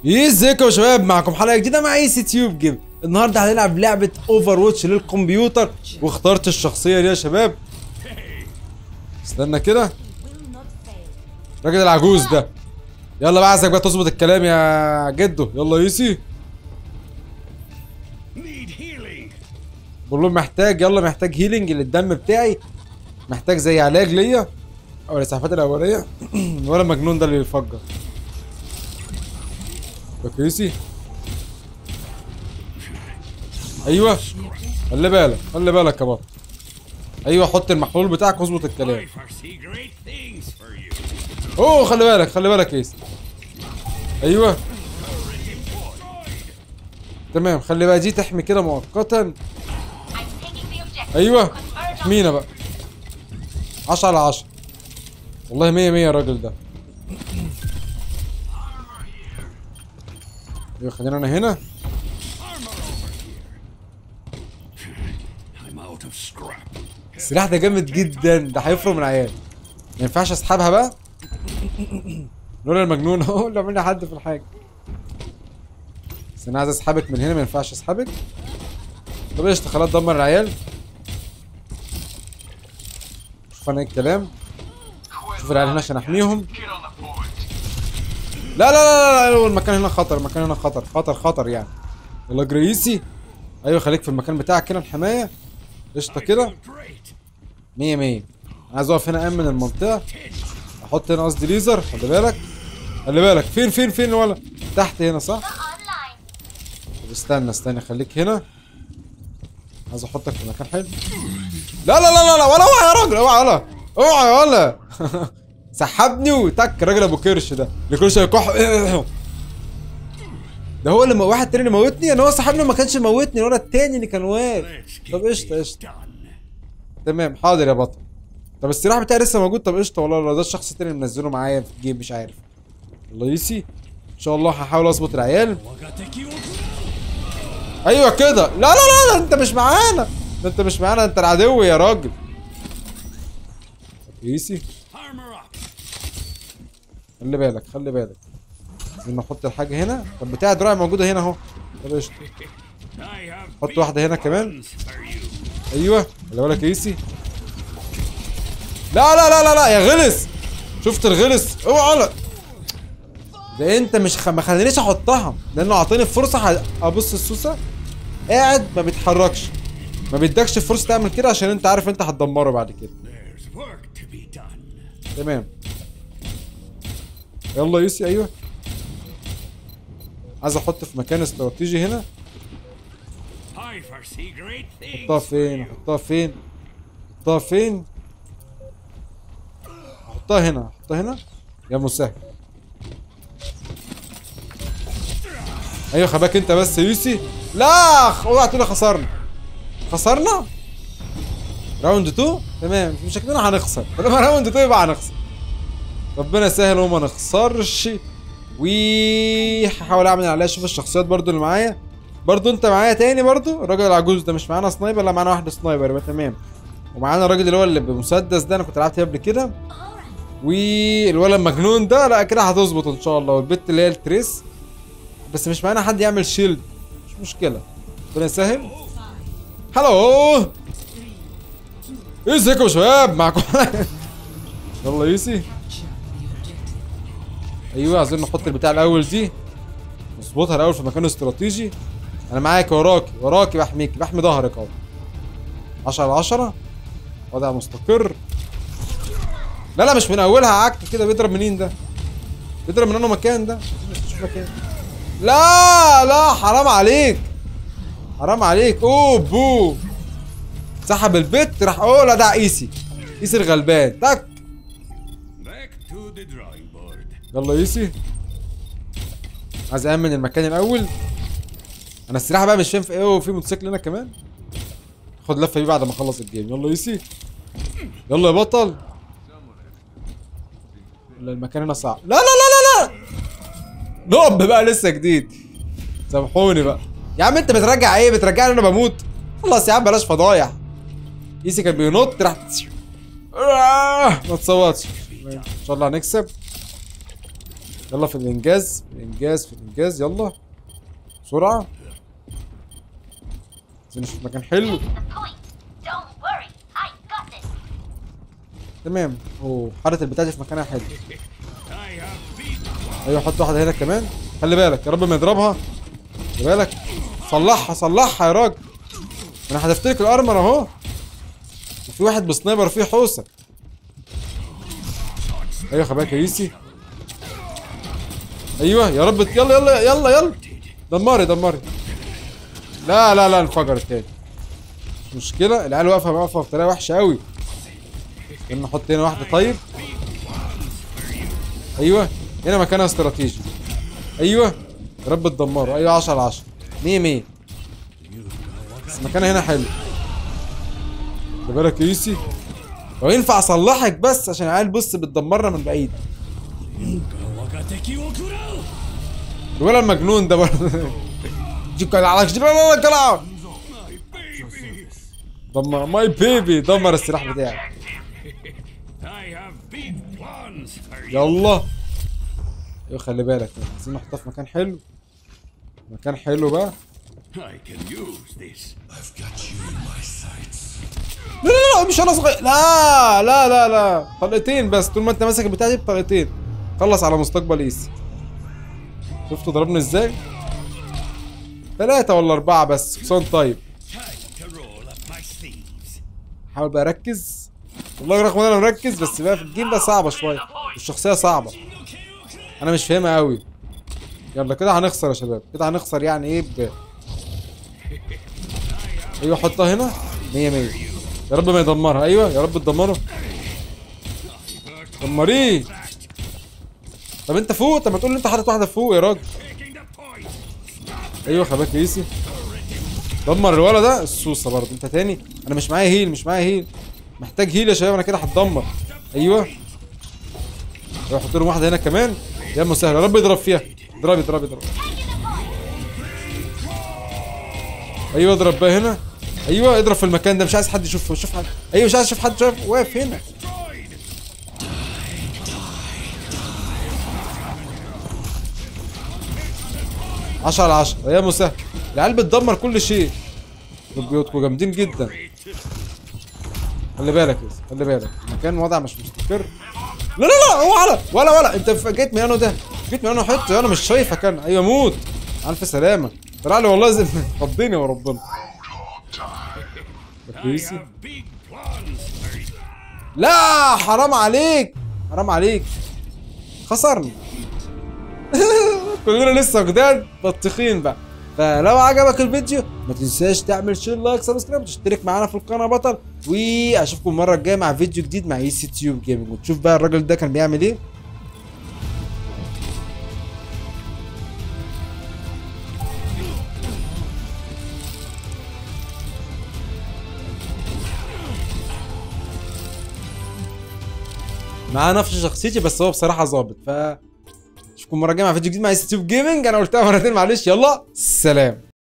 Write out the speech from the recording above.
ايه ازيكم يا شباب معكم حلقه جديده مع ايس تيوب جيم النهارده هنلعب لعبه اوفر واتش للكمبيوتر واخترت الشخصيه دي يا شباب استنى كده الراجل العجوز ده يلا بقى عايزك بقى تظبط الكلام يا جدو يلا يوسي Need healing. بقول لهم محتاج يلا محتاج هيلينج للدم بتاعي محتاج زي علاج ليا او الاسعافات الاوليه ولا مجنون ده اللي بيفجر فاكر يوسي ايوه خلي بالك خلي بالك يا بطل ايوه حط المحلول بتاعك واظبط الكلام I foresee great things for you. اوه خلي بالك خلي بالك يا يوسي ايوه تمام خلي بقى دي تحمي كده مؤقتا I'm taking the objective. ايوه Converge on احمينا بقى 10 على 10 والله 100 100 الراجل ده ايوه خلينا انا هنا I'm out of scrap. السلاح ده جامد جدا ده هيفرق من عيال ما ينفعش اسحبها بقى لولا المجنون اهو اللي عملنا حد في الحاجه بس انا عايز اسحبك من هنا ما ينفعش اسحبك طب قشطه خلاص دمر العيال شوف انا ايه الكلام شوف العيال هنا عشان احميهم لا لا لا لا, لا المكان هنا خطر المكان هنا خطر خطر خطر يعني يلا جريسي ايوه خليك في المكان بتاعك كده الحمايه قشطه كده Great. مية مية عايز اقف هنا امن المنطقة احط هنا قصدي ليزر خلي بالك خلي بالك فين فين فين الولد تحت هنا صح online. طب استنى استنى خليك هنا عايز احطك في مكان حلو لا لا لا لا لا ولا اوعى يا راجل اوعى ولا اوعى يا ولا سحبني وتك الراجل ابو كرش ده اللي كل شويه يكح ده هو اللي م- واحد تاني اللي موتني انا هو صاحبنا ما كانش موتني ولا التاني اللي كان واقف Let's طب get قشطه this قشطه done. تمام حاضر يا بطل طب السلاح بتاعي لسه موجود طب قشطه والله لو ده الشخص التاني اللي منزله معايا في الجيم مش عارف الله يسي ان شاء الله هحاول اظبط العيال ايوه كده لا لا لا ده انت مش معانا ده انت مش معانا انت العدو يا راجل يسي Armor up. خلي بالك خلي بالك عايزين نحط الحاجه هنا طب بتاع دراعي موجوده هنا اهو طب قشطه I have حط واحده هنا كمان ones for you. ايوه خلي بالك يا يسي لا لا لا لا لا يا غلس شفت الغلس اوعى لا ده انت مش خ... ما خلينيش احطها لانه اعطاني فرصه ح... ابص السوسه قاعد ما بيتحركش ما بيدكش فرصه تعمل كده عشان انت عارف انت هتدمره بعد كده There's work to be done. تمام يلا يوسي ايوه عايز احط في مكان استراتيجي هنا I foresee great things. احطها فين احطها فين احطها فين احطها هنا احطها هنا يا مسهل ايوه خباك انت بس يا يوسي لا خ- اوعى تقول خسرنا خسرنا راوند 2 تمام مش شكلنا هنخسر طالما راوند 2 يبقى هنخسر ربنا يسهل وما نخسرش وهحاول اعمل عليها اشوف الشخصيات برضو اللي معايا برضو انت معايا تاني برضو الراجل العجوز ده مش معانا سنايبر لا معانا واحد سنايبر يبقى تمام ومعانا الراجل اللي هو اللي بمسدس ده انا كنت لعبت فيه قبل كده والولد المجنون ده لا كده هتظبط ان شاء الله والبت اللي هي التريس بس مش معانا حد يعمل شيلد مش مشكله ربنا يسهل هلو ايه ازيكم يا شباب معاكم يلا يوسي ايوه عايزين نحط البتاع الاول دي نظبطها الاول في مكان استراتيجي انا معاك وراكي وراكي بحميك بحمي ظهرك اهو 10 على 10 وضع مستقر لا لا مش من اولها عك كده بيضرب منين ده بيضرب من انه مكان ده شوف مكان لا لا حرام عليك حرام عليك اوه بو سحب البت راح اوه لا ده عيسي عيسي الغلبان تك Back to the drawing board. يلا يوسي عايز امن المكان الاول انا السلاح بقى مش فاهم في ايه وفي موتوسيكل هنا كمان خد لفه دي بعد ما اخلص الجيم يلا يوسي يلا يا بطل ولا المكان هنا صعب لا لا لا لا لا نقب بقى لسه جديد سامحوني بقى يا عم انت بترجع ايه بترجعني انا بموت خلاص يا عم بلاش فضايح يوسي كان بينط راح آه، ما تصوتش ان شاء الله هنكسب يلا في الانجاز في الانجاز في الانجاز يلا بسرعه عايزين نشوف مكان حلو Get to the point. Don't worry. I got this. تمام اوه حاره البتاع دي في مكانها حلو I have big ايوه حط واحده هنا كمان خلي بالك يا رب ما يضربها خلي بالك صلحها صلحها يا راجل انا حذفت لك الارمر اهو وفي واحد بسنايبر فيه حوسه ايوه خلي بالك يا يوسي ايوه يا رب يلا يلا يلا يلا دمري دمري لا لا لا انفجر التاني مش مشكله العيال واقفه واقفه بطريقه وحشه قوي قلنا نحط هنا واحده طيب ايوه هنا مكانها استراتيجي ايوه يا رب تدمره ايوه 10 على 10 100 100 بس مكانها هنا حلو خلي بالك يا يوسي لو ينفع اصلحك بس عشان العيال بص بتدمرنا من بعيد wagateki wo kurao. الولد المجنون ده برضه جيك على لا لا لا كلام دمر ماي بيبي دمر السلاح بتاعك I have big plans for you. يلا ايوه خلي بالك عايزين نحطها في مكان حلو مكان حلو بقى I can use this. لا لا لا مش انا صغير لا لا لا لا طلقتين بس طول ما انت ماسك البتاع دي بطلقتين خلص على مستقبل ايسي شفتوا ضربني ازاي؟ ثلاثة ولا أربعة بس حصان طيب Time to roll up my sleeves. حاول بقى أركز والله رغم إن أنا مركز بس بقى في الجيم ده صعبة شوية الشخصية صعبة أنا مش فاهمها أوي يلا كده هنخسر يا شباب كده هنخسر يعني إيه ب أيوه حطها هنا مية مية يا رب ما يدمرها أيوه يا رب تدمره دمريه طب انت فوق طب ما تقول لي انت حاطط واحده فوق يا راجل Taking the point. ايوه خباك ياسي دمر الولد ده السوسه برضه انت تاني انا مش معايا هيل مش معايا هيل محتاج هيل يا شباب انا كده هتدمر ايوه ايوه حط لهم واحده هنا كمان يا مسهل يا رب يضرب فيها اضرب اضرب اضرب ايوه اضرب بقى هنا ايوه اضرب في المكان ده مش عايز حد يشوفه شوف حد ايوه مش عايز اشوف حد شايف واقف هنا عشرة على عشرة يا مسهل العيال بتدمر كل شيء بيوتكم جامدين جدا خلي بالك يا اسطى، خلي بالك المكان وضع مش مستقر لا لا لا ولا ولا ولا انت ف- جيت من انه ده جيت من انه حته انا مش شايفك انا ايوه موت الف سلامه طلع لي والله زي فضيني وربنا I كويسي have big plans for you. لا حرام عليك حرام عليك خسرنا كلنا لسه جداد بطيخين بقى فلو عجبك الفيديو ما تنساش تعمل شير لايك سبسكرايب وتشترك معانا في القناه بطل واشوفكم المره الجايه مع فيديو جديد مع اي سي تيوب جيمنج وتشوف بقى الراجل ده كان بيعمل ايه معاه نفس شخصيتي بس هو بصراحه ظابط ف اشوفكم المره الجايه مع فيديو جديد مع اي سي تيوب جيمنج انا قلتها مرتين معلش يلا سلام